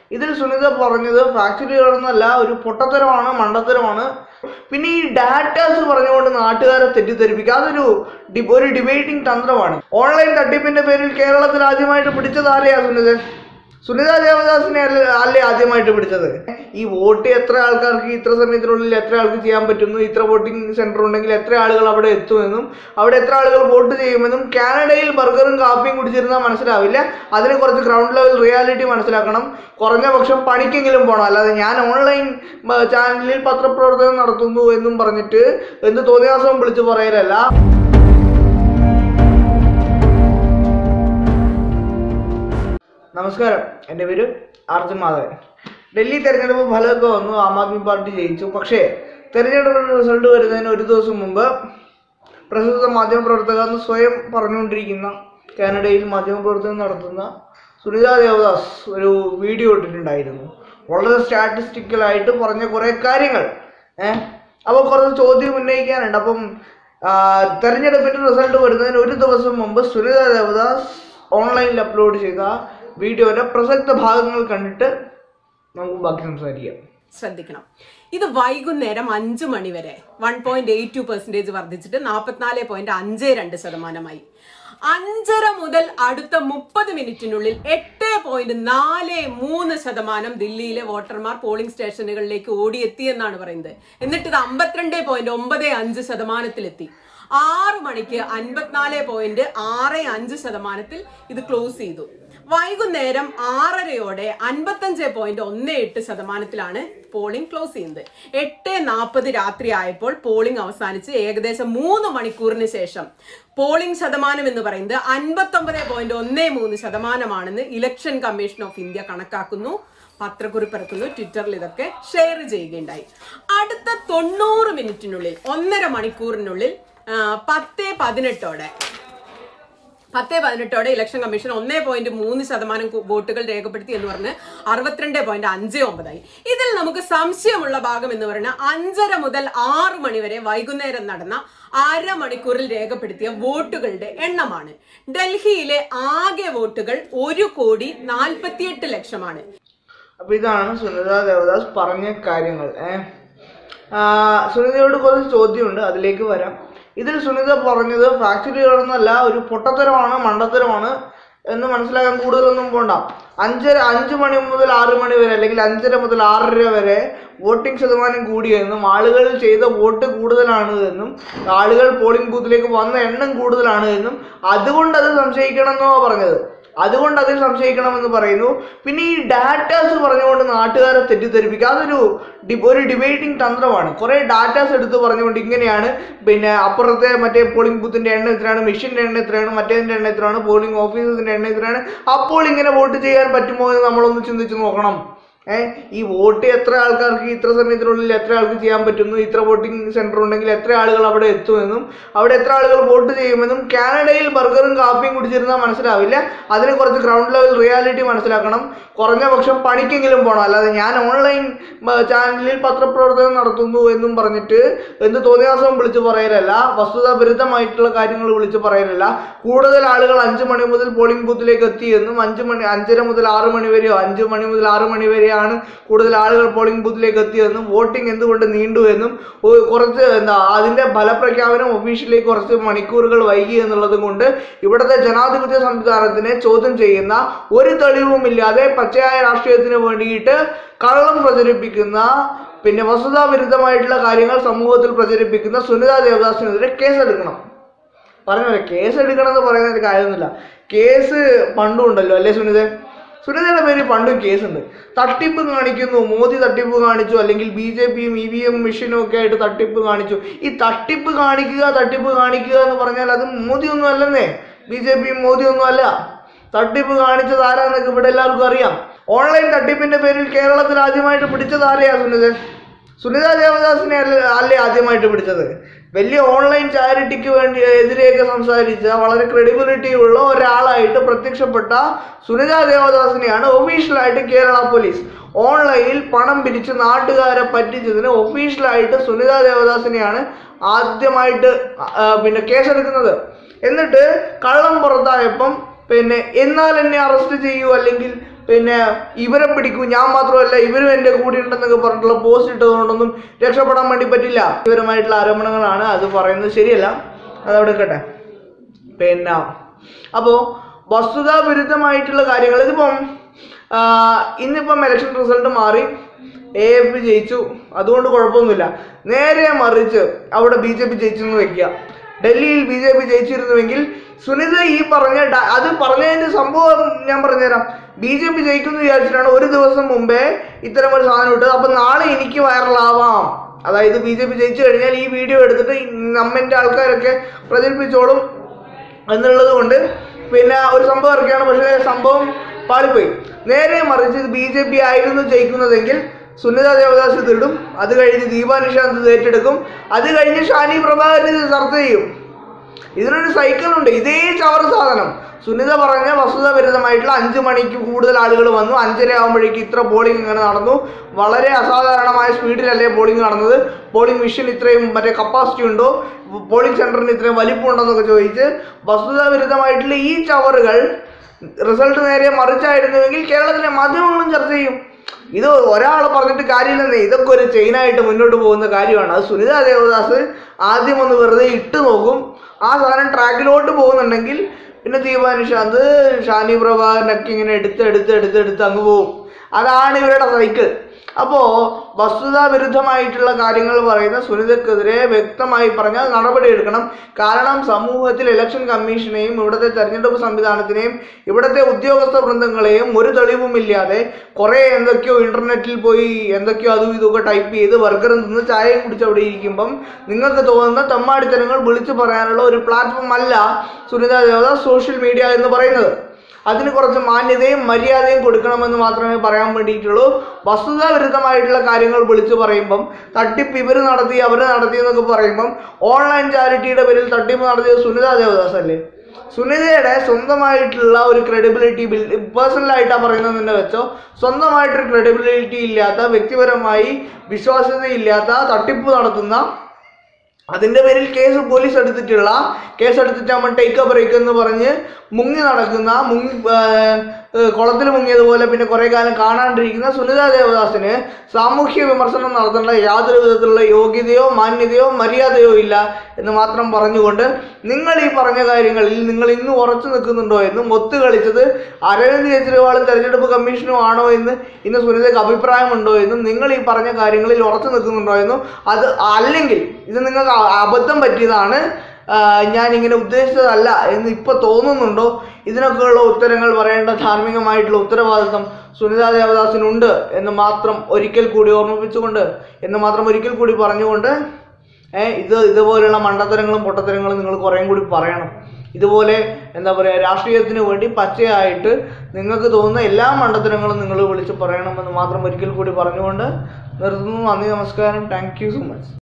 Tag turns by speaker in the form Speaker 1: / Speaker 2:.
Speaker 1: ഇതിൽ സുനിത പറഞ്ഞത് ഫാക്ടറികളൊന്നല്ല ഒരു പൊട്ടത്തരമാണ് മണ്ടത്തരമാണ് പിന്നെ ഈ ഡാറ്റാസ് പറഞ്ഞുകൊണ്ട് നാട്ടുകാരെ തെറ്റിദ്ധരിപ്പിക്കുക അതൊരു ഡി- ഒരു ഡിബേറ്റിംഗ് തന്ത്രമാണ് ഓൺലൈൻ തട്ടിപ്പിന്റെ പേരിൽ കേരളത്തിൽ ആദ്യമായിട്ട് പിടിച്ചത് ആരെയാ സുനിത സുനിത ദേവദാസിനെ അല്ല അല്ലേ ആദ്യമായിട്ട് പിടിച്ചത് ഈ വോട്ട് എത്ര ആൾക്കാർക്ക് ഇത്ര സമയത്തിനുള്ളിൽ എത്ര ആൾക്ക് ചെയ്യാൻ പറ്റുന്നു ഇത്ര വോട്ടിംഗ് സെന്റർ ഉണ്ടെങ്കിൽ എത്ര ആളുകൾ അവിടെ എത്തുമെന്നും അവിടെ എത്ര ആളുകൾ വോട്ട് ചെയ്യുമെന്നും കാനഡയിൽ ബർഗറും കാപ്പിയും കുടിച്ചിരുന്നാൽ മനസ്സിലാവില്ല അതിന് കുറച്ച് ഗ്രൗണ്ട് ലെവൽ റിയാലിറ്റി മനസ്സിലാക്കണം കുറഞ്ഞ പക്ഷം പണിക്കെങ്കിലും പോകണം അല്ലാതെ ഞാൻ ഓൺലൈൻ ചാനലിൽ പത്രപ്രവർത്തനം നടത്തുന്നു എന്നും പറഞ്ഞിട്ട് എന്ത് തോന്നിയാസവും വിളിച്ചു പറയലല്ല നമസ്കാരം എൻ്റെ പേര് അർജുൻ മാധവൻ ഡൽഹി തെരഞ്ഞെടുപ്പ് ഫലമൊക്കെ വന്നു ആം ആദ്മി പാർട്ടി ജയിച്ചു പക്ഷേ തെരഞ്ഞെടുപ്പിന്റെ റിസൾട്ട് വരുന്നതിന് ഒരു ദിവസം മുമ്പ് പ്രശസ്ത മാധ്യമപ്രവർത്തക എന്ന് സ്വയം പറഞ്ഞുകൊണ്ടിരിക്കുന്ന കാനഡയിൽ മാധ്യമപ്രവർത്തനം നടത്തുന്ന സുനിത ദേവദാസ് ഒരു വീഡിയോ ഇട്ടിട്ടുണ്ടായിരുന്നു വളരെ സ്റ്റാറ്റിസ്റ്റിക്കലായിട്ട് പറഞ്ഞ കുറേ കാര്യങ്ങൾ ഏഹ് അപ്പോൾ കുറച്ച് ചോദ്യം ഉന്നയിക്കാനുണ്ട് അപ്പം ആ, തെരഞ്ഞെടുപ്പിന്റെ റിസൾട്ട് വരുന്നതിന് ഒരു ദിവസം മുമ്പ് സുനിത ദേവദാസ് ഓൺലൈനിൽ അപ്ലോഡ് ചെയ്ത വീഡിയോയുടെ പ്രസക്ത ഭാഗങ്ങൾ കണ്ടിട്ട് നമുക്ക് ബാക്കി സംസാരിക്കാം
Speaker 2: ശ്രദ്ധിക്കണം ഇത് വൈകുന്നേരം അഞ്ചു മണി വരെ one point eight two percentage വർദ്ധിച്ചിട്ട് നാൽപ്പത്തിനാല് പോയിന്റ് അഞ്ച് രണ്ട് ശതമാനമായി അഞ്ചര മുതൽ അടുത്ത മുപ്പത് മിനിറ്റിനുള്ളിൽ എട്ട് പോയിന്റ് നാല് മൂന്ന് ശതമാനം ദില്ലിയിലെ വോട്ടർമാർ പോളിംഗ് സ്റ്റേഷനുകളിലേക്ക് ഓടിയെത്തി എന്നാണ് പറയുന്നത് എന്നിട്ട് ഇത് അമ്പത്തിരണ്ട് പോയിന്റ് ഒമ്പത് അഞ്ച് ശതമാനത്തിലെത്തി ആറ് മണിക്ക് അൻപത്തിനാല് പോയിന്റ് ആറ് അഞ്ച് ശതമാനത്തിൽ ഇത് ക്ലോസ് ചെയ്തു വൈകുന്നേരം ആറരയോടെ അൻപത്തഞ്ച് പോയിന്റ് ഒന്ന് എട്ട് ശതമാനത്തിലാണ് പോളിംഗ് ക്ലോസ് ചെയ്യുന്നത് എട്ട് നാൽപ്പത് രാത്രി ആയപ്പോൾ പോളിംഗ് അവസാനിച്ച് ഏകദേശം മൂന്ന് മണിക്കൂറിന് ശേഷം പോളിംഗ് ശതമാനം എന്ന് പറയുന്നത് അൻപത്തൊമ്പത് പോയിന്റ് ഒന്ന് മൂന്ന് ശതമാനമാണെന്ന് ഇലക്ഷൻ കമ്മീഷൻ ഓഫ് ഇന്ത്യ കണക്കാക്കുന്നു പത്രക്കുറിപ്പ് ഇറക്കുന്നു ട്വിറ്ററിൽ ഇതൊക്കെ ഷെയർ ചെയ്യുകയുണ്ടായി അടുത്ത തൊണ്ണൂറ് മിനിറ്റിനുള്ളിൽ ഒന്നര മണിക്കൂറിനുള്ളിൽ ആ, പത്ത് പതിനെട്ടോടെ പത്ത് പതിനെട്ടോടെ ഇലക്ഷൻ കമ്മീഷൻ ഒന്നേ പോയിന്റ് മൂന്ന് ശതമാനം കു- വോട്ടുകൾ രേഖപ്പെടുത്തി എന്ന് പറഞ്ഞ് അറുപത്തിരണ്ട് പോയിന്റ് അഞ്ച് ഒമ്പതായി ഇതിൽ നമുക്ക് സംശയമുള്ള ഭാഗം എന്ന് പറയുന്നത് അഞ്ചര മുതൽ ആറ് മണി വരെ വൈകുന്നേരം നടന്ന അര മണിക്കൂറിൽ രേഖപ്പെടുത്തിയ വോട്ടുകളുടെ എണ്ണമാണ് ഡൽഹിയിലെ ആകെ വോട്ടുകൾ ഒരു കോടി നാൽപ്പത്തിയെട്ട് ലക്ഷമാണ്
Speaker 1: അപ്പൊ ഇതാണ് സുനിത ദേവദാസ് പറഞ്ഞ കാര്യങ്ങൾ ഏഹ് സുനിതയോട് കുറച്ച് ചോദ്യമുണ്ട് അതിലേക്ക് വരാം ഇതിൽ സുനിത പറഞ്ഞത് ഫാക്ടറികളൊന്നല്ല ഒരു പൊട്ടത്തരമാണ് മണ്ടത്തരമാണ് എന്ന് മനസ്സിലാക്കാൻ കൂടുതലൊന്നും പോണ്ട അഞ്ചര അഞ്ച് മണി മുതൽ ആറ് മണി വരെ അല്ലെങ്കിൽ അഞ്ചര മുതൽ ആറര വരെ വോട്ടിംഗ് ശതമാനം കൂടിയെന്നും ആളുകൾ ചെയ്ത വോട്ട് കൂടുതലാണ് എന്നും ആളുകൾ പോളിംഗ് ബൂത്തിലേക്ക് വന്ന എണ്ണം കൂടുതലാണ് എന്നും അതുകൊണ്ട് അത് സംശയിക്കണം എന്നോ പറഞ്ഞത് അതുകൊണ്ട് അതിൽ സംശയിക്കണമെന്ന് പറയുന്നു പിന്നെ ഈ ഡാറ്റാസ് പറഞ്ഞുകൊണ്ട് നാട്ടുകാരെ തെറ്റിദ്ധരിപ്പിക്കുക അതൊരു ഡി- ഒരു ഡിബേറ്റിംഗ് തന്ത്രമാണ് കുറെ ഡാറ്റാസ് എടുത്ത് പറഞ്ഞുകൊണ്ട് ഇങ്ങനെയാണ് പിന്നെ അപ്പുറത്തെ മറ്റേ പോളിംഗ് ബൂത്തിന്റെ എണ്ണം ഇത്രയാണ് മെഷീന്റെ എണ്ണം ഇത്രയാണ് മറ്റേതിന്റെ എണ്ണം ഇത്രയാണ് പോളിംഗ് ഓഫീസസിന്റെ എണ്ണം ഇത്രയാണ് അപ്പോൾ ഇങ്ങനെ വോട്ട് ചെയ്യാൻ പറ്റുമോ എന്ന് നമ്മളൊന്ന് ചിന്തിച്ച് നോക്കണം ഏഹ് ഈ വോട്ട് എത്ര ആൾക്കാർക്ക് ഇത്ര സമയത്തിനുള്ളിൽ എത്ര ആൾക്ക് ചെയ്യാൻ പറ്റുന്നു ഇത്ര വോട്ടിംഗ് സെന്റർ ഉണ്ടെങ്കിൽ എത്ര ആളുകൾ അവിടെ എത്തുമെന്നും അവിടെ എത്ര ആളുകൾ വോട്ട് ചെയ്യുമെന്നും കാനഡയിൽ ബർഗറും കാപ്പിയും കുടിച്ചിരുന്നാൽ മനസ്സിലാവില്ല അതിന് കുറച്ച് ഗ്രൗണ്ട് ലെവൽ റിയാലിറ്റി മനസ്സിലാക്കണം കുറഞ്ഞ പക്ഷം പണിക്കെങ്കിലും പോകണം അല്ലാതെ ഞാൻ ഓൺലൈൻ ചാനലിൽ പത്രപ്രവർത്തനം നടത്തുന്നു എന്നും പറഞ്ഞിട്ട് എന്ത് തോന്നിയാസവും വിളിച്ചു പറയലല്ല വസ്തുതാവിരുദ്ധമായിട്ടുള്ള കാര്യങ്ങൾ വിളിച്ചു പറയലല്ല കൂടുതൽ ആളുകൾ അഞ്ചു മണി മുതൽ പോളിംഗ് ബൂത്തിലേക്ക് എത്തിയെന്നും അഞ്ചു മണി അഞ്ചര മുതൽ ആറ് മണി വരെയോ അഞ്ചു മണി മുതൽ ആറ് മണി വരെയാണ് കൂടുതൽ ആളുകൾ പോളിംഗ് ബൂത്തിലേക്ക് എത്തിയതെന്നും വോട്ടിംഗ് എന്തുകൊണ്ട് നീണ്ടു എന്നും ഒ- കുറച്ച് എന്താ അതിന്റെ ഫലപ്രഖ്യാപനം ഒഫീഷ്യലി കുറച്ച് മണിക്കൂറുകൾ വൈകി എന്നുള്ളതും കൊണ്ട് ഇവിടുത്തെ ജനാധിപത്യ സംവിധാനത്തിനെ ചോദ്യം ചെയ്യുന്ന ഒരു തെളിവുമില്ലാതെ പച്ചയായ രാഷ്ട്രീയത്തിന് വേണ്ടിയിട്ട് കള്ളം പ്രചരിപ്പിക്കുന്ന പിന്നെ വസ്തുതാവിരുദ്ധമായിട്ടുള്ള കാര്യങ്ങൾ സമൂഹത്തിൽ പ്രചരിപ്പിക്കുന്ന സുനിത ദേവദാസിനെതിരെ കേസെടുക്കണം പറഞ്ഞ കേസ് എടുക്കണം എന്ന് പറയുന്ന ഒരു കാര്യമൊന്നുമില്ല കേസ് പണ്ടും ഉണ്ടല്ലോ അല്ലേ സുനിത സുനിതയുടെ പേരിൽ പണ്ടും കേസുണ്ട് തട്ടിപ്പ് കാണിക്കുന്നു മോദി തട്ടിപ്പ് കാണിച്ചു അല്ലെങ്കിൽ ബി ജെ പിയും ഇ വി എം മെഷീനും ഒക്കെ ആയിട്ട് തട്ടിപ്പ് കാണിച്ചു ഈ തട്ടിപ്പ് കാണിക്കുക തട്ടിപ്പ് കാണിക്കുക എന്ന് പറഞ്ഞാൽ അത് മോദി ഒന്നും അല്ലെന്നേ ബി ജെ പിയും മോദി ഒന്നും അല്ല തട്ടിപ്പ് കാണിച്ചത് ആരാന്നൊക്കെ ഇവിടെ എല്ലാവർക്കും അറിയാം ഓൺലൈൻ തട്ടിപ്പിന്റെ പേരിൽ കേരളത്തിൽ ആദ്യമായിട്ട് പിടിച്ചത് ആരെയാ സുനിത സുനിത ദേവദാസിനെ അല്ല അല്ലേ ആദ്യമായിട്ട് പിടിച്ചത് വലിയ ഓൺലൈൻ ചാരിറ്റിക്ക് വേണ്ടി എതിരെയൊക്കെ സംസാരിച്ച വളരെ ക്രെഡിബിലിറ്റി ഉള്ള ഒരാളായിട്ട് പ്രത്യക്ഷപ്പെട്ട സുനിത ദേവദാസിനെയാണ് ഒഫീഷ്യലായിട്ട് കേരള പോലീസ് ഓൺലൈനിൽ പണം പിരിച്ച് നാട്ടുകാരെ പറ്റിച്ചതിന് ഒഫീഷ്യലായിട്ട് സുനിത ദേവദാസിനെയാണ് ആദ്യമായിട്ട് ആ, പിന്നെ കേസെടുക്കുന്നത് എന്നിട്ട് കള്ളം പുറത്തായപ്പം പിന്നെ എന്നാൽ എന്നെ അറസ്റ്റ് ചെയ്യൂ അല്ലെങ്കിൽ പിന്നെ ഇവരെ പിടിക്കും ഞാൻ മാത്രമല്ല ഇവരും എൻ്റെ കൂടെ ഉണ്ടെന്നൊക്കെ പറഞ്ഞിട്ടുള്ള പോസ്റ്റ് ഇട്ടതുകൊണ്ടൊന്നും രക്ഷപ്പെടാൻ വേണ്ടി പറ്റില്ല ഇവരുമായിട്ടുള്ള ആരോപണങ്ങളാണ് അത് പറയുന്നത് ശരിയല്ല അതവിടെ കേട്ടെ പിന്നെ അപ്പോൾ വസ്തുതാ വിരുദ്ധമായിട്ടുള്ള കാര്യങ്ങൾ ഇതിപ്പം ആ, ഇന്നിപ്പം ഇലക്ഷൻ റിസൾട്ട് മാറി എ എഫ് പി ജയിച്ചു അതുകൊണ്ട് കുഴപ്പമൊന്നുമില്ല നേരെ മറിച്ച് അവിടെ ബി ജെ പി ജയിച്ചെന്ന് വെക്കുക ഡൽഹിയിൽ ബി ജെ പി ജയിച്ചിരുന്നുവെങ്കിൽ സുനിത ഈ പറഞ്ഞ ഡ- അത് പറഞ്ഞതിന്റെ സംഭവം ഞാൻ പറഞ്ഞുതരാം ബി ജെ പി ജയിക്കുമെന്ന് വിചാരിച്ചിട്ടാണ് ഒരു ദിവസം മുമ്പേ ഇത്തരം ഒരു സാധനം ഇട്ടത് അപ്പൊ നാളെ എനിക്ക് വൈറലാവാം അതായത് ബി ജെ പി ജയിച്ചു കഴിഞ്ഞാൽ ഈ വീഡിയോ എടുത്തിട്ട് ഈ നമ്മന്റെ ആൾക്കാരൊക്കെ പ്രചരിപ്പിച്ചോളും എന്നുള്ളത് കൊണ്ട് പിന്നെ ഒരു സംഭവം ഇറക്കിയാണ് പക്ഷേ സംഭവം പാളിപ്പോയി നേരെ മറിച്ച് ബി ജെ പി ആയിരുന്നു ജയിക്കുന്നതെങ്കിൽ സുനിത ദേവദാസ് ഇത് ഇടും അത് കഴിഞ്ഞ് ദീപാ നിഷാന്ത് ഇത് ഏറ്റെടുക്കും അത് കഴിഞ്ഞ് ഷാനി പ്രഭാകരൻ ഇത് ചർച്ച ചെയ്യും ഇതിനൊരു സൈക്കിൾ ഉണ്ട് ഇതേ ചവർ സാധനം സുനിത പറഞ്ഞ വസ്തുത വിരുദ്ധമായിട്ടുള്ള അഞ്ച് മണിക്ക് കൂടുതൽ ആളുകൾ വന്നു അഞ്ചര ആകുമ്പോഴേക്ക് ഇത്ര പോളിംഗ് ഇങ്ങനെ നടന്നു വളരെ അസാധാരണമായ സ്പീഡിലല്ലേ പോളിംഗ് നടന്നത് പോളിംഗ് മെഷീൻ ഇത്രയും മറ്റേ കപ്പാസിറ്റി ഉണ്ടോ പോളിംഗ് സെന്ററിന് ഇത്രയും വലിപ്പമുണ്ടോ എന്നൊക്കെ ചോദിച്ച് വസ്തുത വിരുദ്ധമായിട്ടുള്ള ഈ ചവറുകൾ റിസൾട്ട് നേരെ മറിച്ചായിരുന്നുവെങ്കിൽ കേരളത്തിലെ മാധ്യമങ്ങളും ചർച്ച ചെയ്യും ഇത് ഒരാൾ പറഞ്ഞിട്ട് കാര്യമില്ലെന്നേ ഇതൊക്കെ ഒരു ചെയിനായിട്ട് മുന്നോട്ട് പോകുന്ന കാര്യമാണ് അത് സുനിത ദേവദാസ് ആദ്യം ഒന്ന് വെറുതെ ഇട്ട് നോക്കും ആ സാധനം ട്രാക്കിലോട്ട് പോകുന്നുണ്ടെങ്കിൽ പിന്നെ ദീപാ നിഷാന്ത് ഷാനി പ്രഭാകരനൊക്കെ ഇങ്ങനെ എടുത്ത് എടുത്ത് എടുത്ത് എടുത്ത് അങ്ങ് പോകും അതാണ് ഇവരുടെ സൈക്കിൾ അപ്പോൾ വസ്തുതാ വിരുദ്ധമായിട്ടുള്ള കാര്യങ്ങൾ പറയുന്ന സുനിതക്കെതിരെ വ്യക്തമായി പറഞ്ഞാൽ നടപടിയെടുക്കണം കാരണം സമൂഹത്തിൽ ഇലക്ഷൻ കമ്മീഷനെയും ഇവിടുത്തെ തെരഞ്ഞെടുപ്പ് സംവിധാനത്തിനെയും ഇവിടുത്തെ ഉദ്യോഗസ്ഥ വൃന്ദങ്ങളെയും ഒരു തെളിവുമില്ലാതെ കുറേ എന്തൊക്കെയോ ഇന്റർനെറ്റിൽ പോയി എന്തൊക്കെയോ അതും ഇതൊക്കെ ടൈപ്പ് ചെയ്ത് ബർഗറും തിന്ന് ചായയും കുടിച്ച് അവിടെ ഇരിക്കുമ്പം നിങ്ങൾക്ക് തോന്നുന്ന തെമ്മാടിത്തരങ്ങൾ വിളിച്ചു പറയാനുള്ള ഒരു പ്ലാറ്റ്ഫോം അല്ല സുനിത ദേവദാസ് സോഷ്യൽ മീഡിയ എന്ന് പറയുന്നത് അതിന് കുറച്ച് മാന്യതയും മര്യാദയും കൊടുക്കണമെന്ന് മാത്രമേ പറയാൻ വേണ്ടിയിട്ടുള്ളൂ വസ്തുതാ വിരുദ്ധമായിട്ടുള്ള കാര്യങ്ങൾ വിളിച്ചു പറയുമ്പം തട്ടിപ്പ് ഇവർ നടത്തി അവർ നടത്തി എന്നൊക്കെ പറയുമ്പം ഓൺലൈൻ ചാരിറ്റിയുടെ പേരിൽ തട്ടിപ്പ് നടത്തിയത് സുനിത ദേവദാസ് അല്ലേ സുനിതയുടെ സ്വന്തമായിട്ടുള്ള ഒരു ക്രെഡിബിലിറ്റി ബിൽ പേഴ്സണലായിട്ടാണ് പറയുന്നത് തന്നെ വെച്ചോ സ്വന്തമായിട്ടൊരു ക്രെഡിബിലിറ്റി ഇല്ലാത്ത വ്യക്തിപരമായി വിശ്വാസ്യതയില്ലാത്ത തട്ടിപ്പ് നടത്തുന്ന അതിന്റെ പേരിൽ കേസ് പോലീസ് എടുത്തിട്ടുള്ള കേസ് എടുത്തിട്ട് നമ്മൾ ടേക്ക് എ ബ്രേക്ക് എന്ന് പറഞ്ഞ് മുങ്ങി നടക്കുന്ന മുങ്ങി കുളത്തിൽ മുങ്ങിയതുപോലെ പിന്നെ കുറെ കാലം കാണാണ്ടിരിക്കുന്ന സുനിത ദേവദാസിന് സാമൂഹ്യ വിമർശനം നടത്തേണ്ട യാതൊരു വിധത്തിലുള്ള യോഗ്യതയോ മാന്യതയോ മര്യാദയോ ഇല്ല എന്ന് മാത്രം പറഞ്ഞുകൊണ്ട് നിങ്ങൾ ഈ പറഞ്ഞ കാര്യങ്ങളിൽ നിങ്ങൾ ഇന്ന് ഉറച്ചു നിൽക്കുന്നുണ്ടോ എന്നും ഒത്തു കളിച്ചത് അരവിന്ദ് കെജ്രിവാളും തെരഞ്ഞെടുപ്പ് കമ്മീഷനും ആണോ എന്ന് ഇന്ന് സുനിതയ്ക്ക് അഭിപ്രായമുണ്ടോ എന്നും നിങ്ങൾ ഈ പറഞ്ഞ കാര്യങ്ങളിൽ ഉറച്ചു നിൽക്കുന്നുണ്ടോ എന്നും അത് അല്ലെങ്കിൽ ഇത് നിങ്ങൾക്ക് അ- അബദ്ധം പറ്റിയതാണ് ആ, ഞാൻ ഇങ്ങനെ ഉദ്ദേശിച്ചതല്ല എന്ന് ഇപ്പൊ തോന്നുന്നുണ്ടോ ഇതിനൊക്കെയുള്ള ഉത്തരങ്ങൾ പറയേണ്ട ധാർമ്മികമായിട്ടുള്ള ഉത്തരവാദിത്വം സുനിത ദേവദാസിനുണ്ട് എന്ന് മാത്രം ഒരിക്കൽ കൂടി ഓർമ്മിപ്പിച്ചുകൊണ്ട് എന്ന് മാത്രം ഒരിക്കൽ കൂടി പറഞ്ഞുകൊണ്ട് ഏഹ് ഇത് ഇതുപോലെയുള്ള മണ്ടത്തരങ്ങളും പൊട്ടത്തരങ്ങളും നിങ്ങൾ കുറേയും കൂടി പറയണം ഇതുപോലെ എന്താ പറയുക രാഷ്ട്രീയത്തിന് വേണ്ടി പച്ചയായിട്ട് നിങ്ങൾക്ക് തോന്നുന്ന എല്ലാ മണ്ടത്തരങ്ങളും നിങ്ങൾ വിളിച്ച് പറയണമെന്ന് മാത്രം ഒരിക്കൽ കൂടി പറഞ്ഞുകൊണ്ട് നിർത്തുന്നു നന്ദി നമസ്കാരം താങ്ക് യു സോ മച്ച്